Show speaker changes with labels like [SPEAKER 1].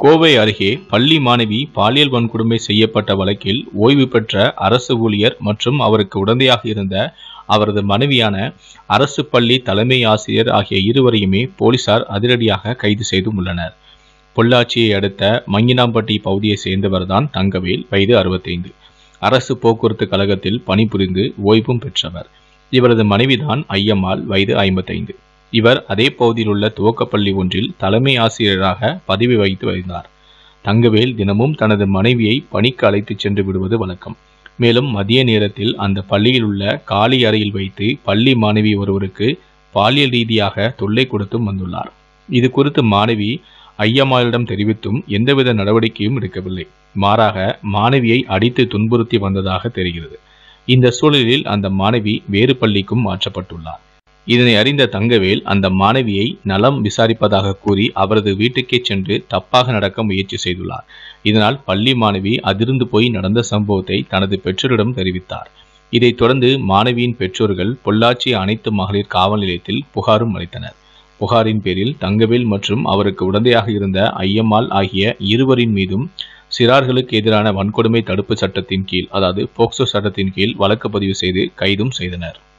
[SPEAKER 1] கோவை அருகே பள்ளி மாணவி பாலியல் வன்கொடுமை செய்யப்பட்ட வழக்கில் ஓய்வு பெற்ற அரசு ஊழியர் மற்றும் அவருக்கு உடந்தையாக இருந்த அவரது மனைவியான அரசு பள்ளி தலைமை ஆசிரியர் ஆகிய இருவரையுமே போலீசார் அதிரடியாக கைது செய்தும் உள்ளனர் பொள்ளாச்சியை அடுத்த மங்கினாம்பட்டி பகுதியைச் சேர்ந்தவர்தான் தங்கவேல் வயது அறுபத்தைந்து அரசு போக்குவரத்து கழகத்தில் பணிபுரிந்து ஓய்வும் பெற்றவர் இவரது மனைவிதான் ஐயம்மாள் வயது ஐம்பத்தைந்து இவர் அதே பகுதியில் உள்ள துவக்கப்பள்ளி ஒன்றில் தலைமை ஆசிரியராக பதவி வகித்து வருகிறார் தங்கவேல் தினமும் தனது மனைவியை பணிக்கு அழைத்துச் சென்று விடுவது வழக்கம் மேலும் மதிய நேரத்தில் அந்த பள்ளியில் உள்ள காலி அறையில் வைத்து பள்ளி மாணவி ஒருவருக்கு பாலியல் ரீதியாக தொல்லை கொடுத்தும் வந்துள்ளார் இது குறித்து மாணவி ஐயம்மாளிடம் தெரிவித்தும் எந்தவித நடவடிக்கையும் எடுக்கவில்லை மாறாக மாணவியை அடித்து துன்புறுத்தி வந்ததாக தெரிகிறது இந்த சூழலில் அந்த மாணவி வேறு பள்ளிக்கும் மாற்றப்பட்டுள்ளார் இதனை அறிந்த தங்கவேல் அந்த மாணவியை நலம் விசாரிப்பதாக கூறி அவரது வீட்டுக்கே சென்று தப்பாக நடக்க முயற்சி செய்துள்ளார் இதனால் பள்ளி மாணவி அதிர்ந்து போய் நடந்த சம்பவத்தை தனது பெற்றோரிடம் தெரிவித்தார் இதைத் தொடர்ந்து மாணவியின் பெற்றோர்கள் பொள்ளாச்சி அனைத்து மகளிர் காவல் நிலையத்தில் புகாரும் அளித்தனர் புகாரின் பேரில் தங்கவேல் மற்றும் அவருக்கு உடந்தையாக இருந்த ஐயம்மாள் ஆகிய இருவரின் மீதும் சிறார்களுக்கு எதிரான வன்கொடுமை தடுப்பு சட்டத்தின் கீழ் அதாவது போக்சோ சட்டத்தின் கீழ் வழக்கு பதிவு செய்து கைதும் செய்தனர்